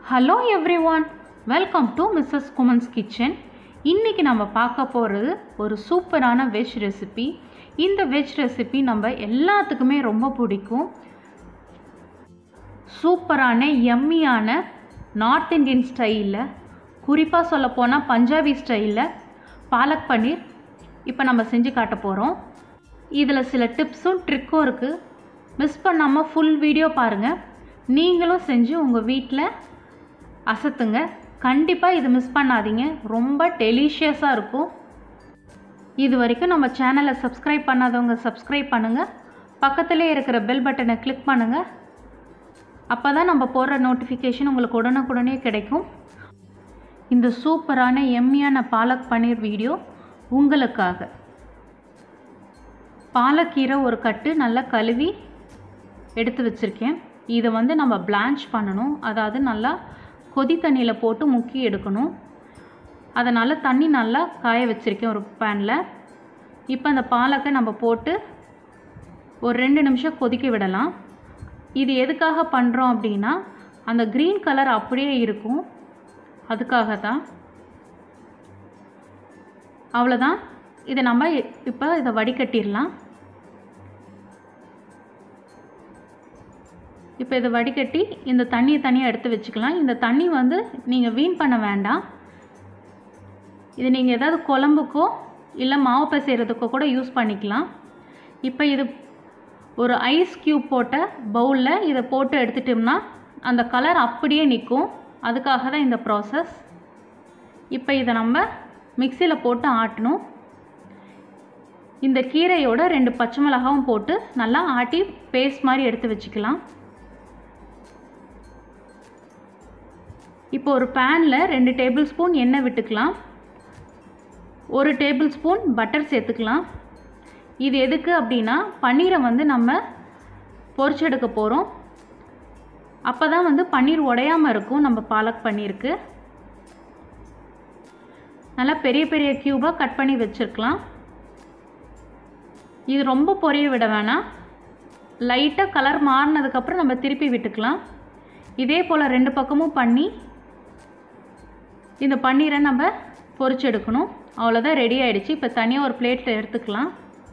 hello everyone welcome to Mrs குமன்ஸ் kitchen இன்றைக்கி நம்ம பார்க்க போகிறது ஒரு சூப்பரான வெஜ் ரெசிபி இந்த வெஜ் ரெசிபி நம்ம எல்லாத்துக்குமே ரொம்ப பிடிக்கும் சூப்பரான எம்மியான நார்த் இந்தியன் ஸ்டைலில் குறிப்பாக சொல்லப்போனால் பஞ்சாபி ஸ்டைலில் பாலக் பன்னீர் இப்போ நம்ம செஞ்சு காட்ட போகிறோம் இதில் சில டிப்ஸும் ட்ரிக்கும் இருக்குது மிஸ் பண்ணாமல் ஃபுல் வீடியோ பாருங்கள் நீங்களும் செஞ்சு உங்கள் வீட்டில் அசத்துங்க கண்டிப்பாக இது மிஸ் பண்ணாதீங்க ரொம்ப டெலிஷியஸாக இருக்கும் இது வரைக்கும் நம்ம சேனலை சப்ஸ்கிரைப் பண்ணாதவங்க சப்ஸ்கிரைப் பண்ணுங்கள் பக்கத்துலேயே இருக்கிற பெல் பட்டனை கிளிக் பண்ணுங்கள் அப்போ தான் நம்ம போடுற நோட்டிஃபிகேஷன் உங்களுக்கு உடனுக்குடனே கிடைக்கும் இந்த சூப்பரான எம்மியான பாலக் பன்னீர் வீடியோ உங்களுக்காக பாலக்கீரை ஒரு கட்டு நல்லா கழுவி எடுத்து வச்சுருக்கேன் இதை வந்து நம்ம பிளான்ச் பண்ணணும் அதாவது நல்லா கொதி தண்ணியில் போட்டு முக்கி எடுக்கணும் அதனால் தண்ணி நல்லா காய வச்சுருக்கேன் ஒரு பேனில் இப்போ அந்த பாலக்கை நம்ம போட்டு ஒரு ரெண்டு நிமிஷம் கொதிக்க விடலாம் இது எதுக்காக பண்ணுறோம் அப்படின்னா அந்த க்ரீன் கலர் அப்படியே இருக்கும் அதுக்காக தான் அவ்வளோதான் இதை நம்ம இப்போ இதை வடிகட்டிடலாம் இப்போ இதை வடிகட்டி இந்த தண்ணியை தனியாக எடுத்து வச்சுக்கலாம் இந்த தண்ணி வந்து நீங்கள் வீண் பண்ண வேண்டாம் இது நீங்கள் ஏதாவது குழம்புக்கோ இல்லை மாவு பிசைகிறதுக்கோ கூட யூஸ் பண்ணிக்கலாம் இப்போ இது ஒரு ஐஸ் க்யூப் போட்ட பவுலில் இதை போட்டு எடுத்துட்டோம்னா அந்த கலர் அப்படியே நிற்கும் அதுக்காக தான் இந்த ப்ராசஸ் இப்போ இதை நம்ம மிக்சியில் போட்டு ஆட்டணும் இந்த கீரையோட ரெண்டு பச்சை மிளகாவும் போட்டு நல்லா ஆட்டி பேஸ்ட் மாதிரி எடுத்து வச்சுக்கலாம் இப்போ ஒரு பேனில் ரெண்டு டேபிள் ஸ்பூன் எண்ணெய் விட்டுக்கலாம் ஒரு டேபிள் ஸ்பூன் பட்டர் சேர்த்துக்கலாம் இது எதுக்கு அப்படின்னா பன்னீரை வந்து நம்ம பொரிச்செடுக்க போகிறோம் அப்போ தான் வந்து பன்னீர் உடையாமல் இருக்கும் நம்ம பாலக் பன்னீருக்கு நல்லா பெரிய பெரிய க்யூபாக கட் பண்ணி வச்சுருக்கலாம் இது ரொம்ப பொரிய விட வேணாம் லைட்டாக கலர் மாறினதுக்கப்புறம் நம்ம திருப்பி விட்டுக்கலாம் இதே போல் ரெண்டு பக்கமும் பண்ணி இந்த பன்னீரை நம்ம பொரிச்சு எடுக்கணும் அவ்வளோதான் ரெடி ஆகிடுச்சு இப்போ தனியாக ஒரு பிளேட்டில் எடுத்துக்கலாம்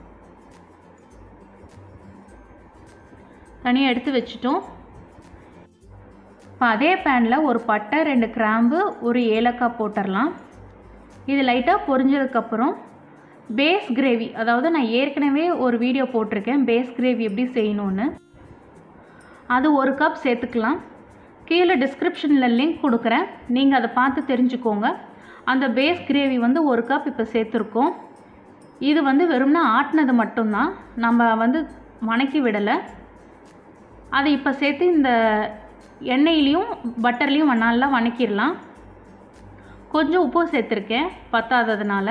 தனியாக எடுத்து வச்சுட்டோம் இப்போ அதே பேனில் ஒரு பட்டை ரெண்டு கிராம்பு ஒரு ஏலக்காய் போட்டுடலாம் இது லைட்டாக பொரிஞ்சதுக்கப்புறம் பேஸ் கிரேவி அதாவது நான் ஏற்கனவே ஒரு வீடியோ போட்டிருக்கேன் பேஸ் கிரேவி எப்படி செய்யணுன்னு அது ஒரு கப் சேர்த்துக்கலாம் கீழே டிஸ்கிரிப்ஷனில் லிங்க் கொடுக்குறேன் நீங்கள் அதை பார்த்து தெரிஞ்சுக்கோங்க அந்த பேஸ் கிரேவி வந்து ஒரு கப் இப்போ சேர்த்துருக்கோம் இது வந்து வெறும்னா ஆட்டினது மட்டும்தான் நம்ம வந்து வணக்கி விடலை அதை இப்போ சேர்த்து இந்த எண்ணெயிலையும் பட்டர்லேயும் நல்லா வணக்கிடலாம் கொஞ்சம் உப்பு சேர்த்துருக்கேன் பத்தாததுனால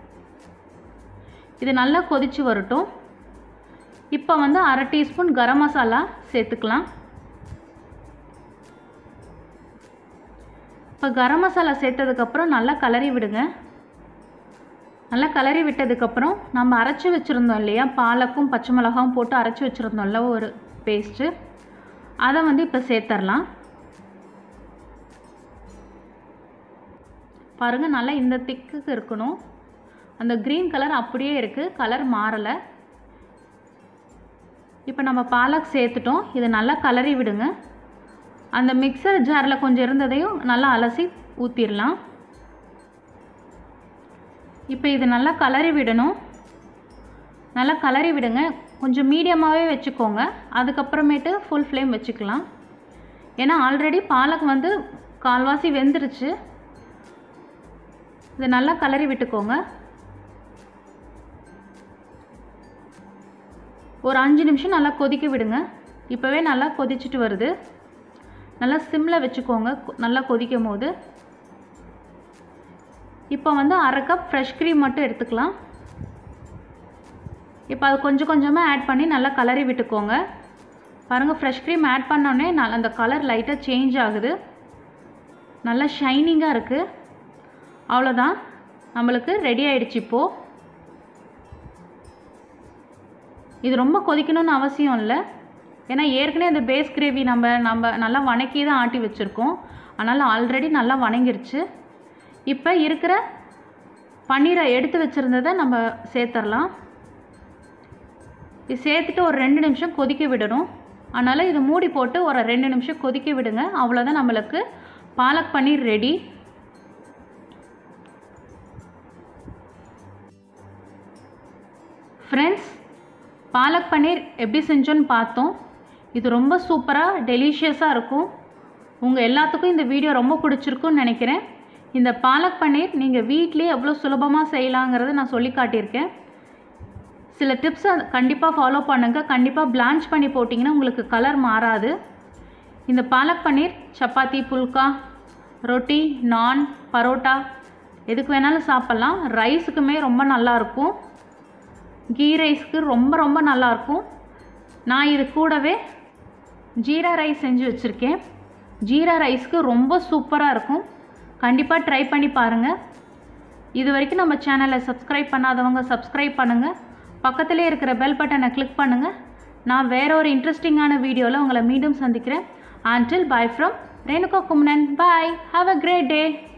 இது நல்லா கொதித்து வரட்டும் இப்போ வந்து அரை டீஸ்பூன் கரம் மசாலா சேர்த்துக்கலாம் இப்போ கரம் மசாலா சேர்த்ததுக்கப்புறம் நல்லா கலரி விடுங்க நல்லா கலரி விட்டதுக்கப்புறம் நம்ம அரைச்சி வச்சுருந்தோம் இல்லையா பாலக்கும் பச்சை மிளகாவும் போட்டு அரைச்சி வச்சுருந்தோம்ல ஒரு பேஸ்ட்டு அதை வந்து இப்போ சேர்த்துடலாம் பாருங்கள் நல்லா இந்த திக்குக்கு இருக்கணும் அந்த க்ரீன் கலர் அப்படியே இருக்குது கலர் மாறலை இப்போ நம்ம பாலக் சேர்த்துட்டோம் இதை நல்லா கலரி விடுங்க அந்த மிக்சர் ஜாரில் கொஞ்சம் இருந்ததையும் நல்லா அலசி ஊற்றிடலாம் இப்போ இது நல்லா கலரி விடணும் நல்லா கலரி விடுங்க கொஞ்சம் மீடியமாகவே வச்சுக்கோங்க அதுக்கப்புறமேட்டு ஃபுல் ஃப்ளேம் வச்சுக்கலாம் ஏன்னா ஆல்ரெடி பாலக் வந்து கால்வாசி வெந்துருச்சு இதை நல்லா கலரி விட்டுக்கோங்க ஒரு அஞ்சு நிமிஷம் நல்லா கொதிக்க விடுங்க இப்போவே நல்லா கொதிச்சுட்டு வருது நல்லா சிம்மில் வச்சுக்கோங்க நல்லா கொதிக்கும் போது இப்போ வந்து அரை கப் ஃப்ரெஷ் க்ரீம் மட்டும் எடுத்துக்கலாம் இப்போ அது கொஞ்சம் கொஞ்சமாக ஆட் பண்ணி நல்லா கலரி விட்டுக்கோங்க பாருங்கள் ஃப்ரெஷ் க்ரீம் ஆட் பண்ணோடனே நல்ல அந்த கலர் லைட்டாக சேஞ்ச் ஆகுது நல்லா ஷைனிங்காக இருக்குது அவ்வளோதான் நம்மளுக்கு ரெடி ஆகிடுச்சு இப்போது இது ரொம்ப கொதிக்கணும்னு அவசியம் இல்லை ஏன்னா ஏற்கனவே அந்த பேஸ் கிரேவி நம்ம நம்ம நல்லா வணக்கி தான் ஆட்டி வச்சுருக்கோம் அதனால் ஆல்ரெடி நல்லா வணங்கிருச்சு இப்போ இருக்கிற பன்னீரை எடுத்து வச்சுருந்ததை நம்ம சேர்த்துடலாம் இது சேர்த்துட்டு ஒரு ரெண்டு நிமிஷம் கொதிக்க விடணும் அதனால் இது மூடி போட்டு ஒரு ரெண்டு நிமிஷம் கொதிக்க விடுங்க அவ்வளோதான் நம்மளுக்கு பாலக் பன்னீர் ரெடி ஃப்ரெண்ட்ஸ் பாலக் பன்னீர் எப்படி செஞ்சோன்னு பார்த்தோம் இது ரொம்ப சூப்பராக டெலிஷியஸாக இருக்கும் உங்கள் எல்லாத்துக்கும் இந்த வீடியோ ரொம்ப பிடிச்சிருக்குன்னு நினைக்கிறேன் இந்த பாலக் பன்னீர் நீங்கள் வீட்லேயே எவ்வளோ சுலபமாக செய்யலாங்கிறத நான் சொல்லி காட்டியிருக்கேன் சில டிப்ஸை கண்டிப்பாக ஃபாலோ பண்ணுங்கள் கண்டிப்பாக பிளான்ச் பண்ணி போட்டிங்கன்னா உங்களுக்கு கலர் மாறாது இந்த பாலக் பன்னீர் சப்பாத்தி புல்கா ரொட்டி நான் பரோட்டா எதுக்கு வேணாலும் சாப்பிட்லாம் ரைஸுக்குமே ரொம்ப நல்லாயிருக்கும் கீ ரைஸ்க்கு ரொம்ப ரொம்ப நல்லாயிருக்கும் நான் இது கூடவே ஜீரா ரைஸ் செஞ்சு வச்சுருக்கேன் ஜீரா ரைஸ்க்கு ரொம்ப சூப்பராக இருக்கும் கண்டிப்பாக ட்ரை பண்ணி பாருங்கள் இது வரைக்கும் நம்ம சேனலை சப்ஸ்கிரைப் பண்ணாதவங்க சப்ஸ்கிரைப் பண்ணுங்கள் பக்கத்திலே இருக்கிற பெல் பட்டனை கிளிக் பண்ணுங்கள் நான் வேற ஒரு இன்ட்ரெஸ்டிங்கான வீடியோவில் உங்களை மீண்டும் சந்திக்கிறேன் ஆன்டில் பாய் ஃப்ரம் ரேணுகா கும்னன் bye have a great day